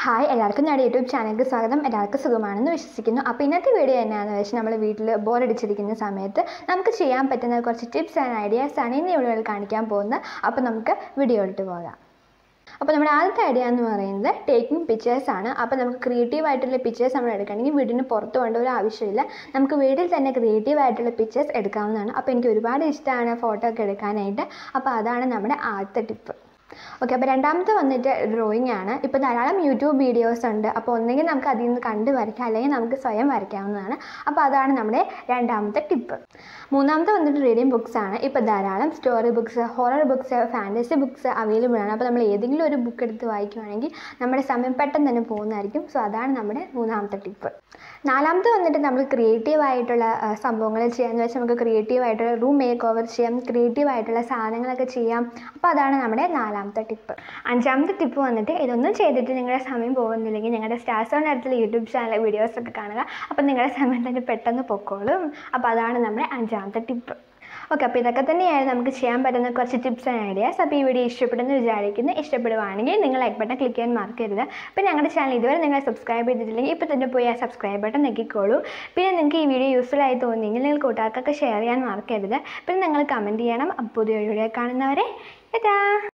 hi എല്ലാവർക്കും ഞാൻ YouTube ചാനലിലേക്ക് സ്വാഗതം എല്ലാവർക്കും സുഖമാണെന്ന് വിശ്വസിക്കുന്നു അപ്പോൾ ഇന്നത്തെ വീഡിയോ എന്നാണെന്ന് വെച്ചാൽ നമ്മൾ വീട്ടിൽ ബോറടിച്ചിരിക്കുന്ന സമയത്ത് നമുക്ക് ചെയ്യാൻ പറ്റുന്ന കുറച്ച് ടിപ്സ് ആൻഡ് ഐഡിയാസ് ആണ് ഇന്ന് വീഡിയോയിൽ കാണിക്കാൻ പോകുന്നത് അപ്പോൾ നമുക്ക് വീഡിയോയിലോട്ട് പോകാം അപ്പോൾ നമ്മുടെ ആദ്യത്തെ ഐഡിയ എന്ന് പറയുന്നത് ടേക്കിംഗ് പിക്ചേഴ്സ് ആണ് അപ്പോൾ നമുക്ക് ക്രിയേറ്റീവ് ആയിട്ടുള്ള പിക്ചേഴ്സ് നമ്മൾ എടുക്കണമെങ്കിൽ വീടിന് പുറത്ത് കൊണ്ട ഒരു ആവശ്യമില്ല നമുക്ക് വീട്ടിൽ തന്നെ ക്രിയേറ്റീവ് ആയിട്ടുള്ള പിക്ചേഴ്സ് എടുക്കാവുന്നതാണ് അപ്പോൾ എനിക്ക് ഒരുപാട് ഇഷ്ടമാണ് ഫോട്ടോ ഒക്കെ എടുക്കാനായിട്ട് അപ്പോൾ അതാണ് നമ്മുടെ ആദ്യത്തെ ടിപ്പ് ഓക്കെ അപ്പോൾ രണ്ടാമത്തെ വന്നിട്ട് ഡ്രോയിങ് ആണ് ഇപ്പോൾ ധാരാളം യൂട്യൂബ് വീഡിയോസ് ഉണ്ട് അപ്പോൾ ഒന്നെങ്കിൽ നമുക്ക് അതിൽ നിന്ന് കണ്ട് വരയ്ക്കാം അല്ലെങ്കിൽ നമുക്ക് സ്വയം വരയ്ക്കാവുന്നതാണ് അപ്പോൾ അതാണ് നമ്മുടെ രണ്ടാമത്തെ ടിപ്പ് മൂന്നാമത്തെ വന്നിട്ട് റീഡിങ് ബുക്സ് ആണ് ഇപ്പോൾ ധാരാളം story books horror books fantasy books available ആണ് അപ്പോൾ നമ്മൾ ഏതെങ്കിലും ഒരു ബുക്ക് എടുത്ത് വായിക്കുവാണെങ്കിൽ നമ്മുടെ സമയം പെട്ടെന്ന് തന്നെ പോകുന്നതായിരിക്കും സോ അതാണ് നമ്മുടെ മൂന്നാമത്തെ ടിപ്പ് നാലാമത്തെ വന്നിട്ട് നമ്മൾ ക്രിയേറ്റീവ് ആയിട്ടുള്ള ആ, സംഭവങ്ങൾ ചെയ്യാമെന്ന് വെച്ചാൽ നമുക്ക് ക്രിയേറ്റീവ് ആയിട്ടുള്ള റൂം മേക്ക് ഓവർ ചെയ്യാം ക്രിയേറ്റീവ് ആയിട്ടുള്ള സാധനങ്ങളൊക്കെ ചെയ്യാം അപ്പോൾ അതാണ് നമ്മുടെ നാലാമത്തെ ടിപ്പ് അഞ്ചാമത്തെ ടിപ്പ് വന്നിട്ട് ഇതൊന്നും ചെയ്തിട്ട് നിങ്ങളുടെ സമയം പോകുന്നില്ലെങ്കിൽ ഞങ്ങളുടെ സ്റ്റാർസ് ഓൺ അടുത്തുള്ള യൂട്യൂബ് ചാനൽ വീഡിയോസ് ഒക്കെ കാണുക അപ്പോൾ നിങ്ങളുടെ സമയം തന്നെ പെട്ടെന്ന് പൊക്കോളും അപ്പോൾ അതാണ് നമ്മുടെ അഞ്ചാമത്തെ ടിപ്പ് ഓക്കെ അപ്പോൾ ഇതൊക്കെ തന്നെയാണ് നമുക്ക് ചെയ്യാൻ പറ്റുന്ന കുറച്ച് ടിപ്സ് ആൻഡ് ഐഡിയാസ് അപ്പോൾ ഈ വീഡിയോ ഇഷ്ടപ്പെടുന്നു വിചാരിക്കുന്നു ഇഷ്ടപ്പെടുവാണെങ്കിൽ നിങ്ങൾ ലൈക്ക് ബട്ടൺ ക്ലിക്ക് ചെയ്യാൻ മറക്കരുത് പിന്നെ ഞങ്ങളുടെ ചാനൽ ഇതുവരെ നിങ്ങൾ സബ്സ്ക്രൈബ് ചെയ്തിട്ടില്ലെങ്കിൽ ഇപ്പോൾ തന്നെ പോയി ആ സബ്സ്ക്രൈബ് ബട്ടൺ നെക്കിക്കോളൂ പിന്നെ നിങ്ങൾക്ക് ഈ വീഡിയോ യൂസ്ഫുൾ ആയി തോന്നിയെങ്കിൽ നിങ്ങൾ കൂട്ടുകാർക്കൊക്കെ ഷെയർ ചെയ്യാൻ മറക്കരുത് പിന്നെ നിങ്ങൾ കമൻറ്റ് ചെയ്യണം അപ്പോൾ പുതിയ വീഡിയോ കാണുന്നവരെ ടാ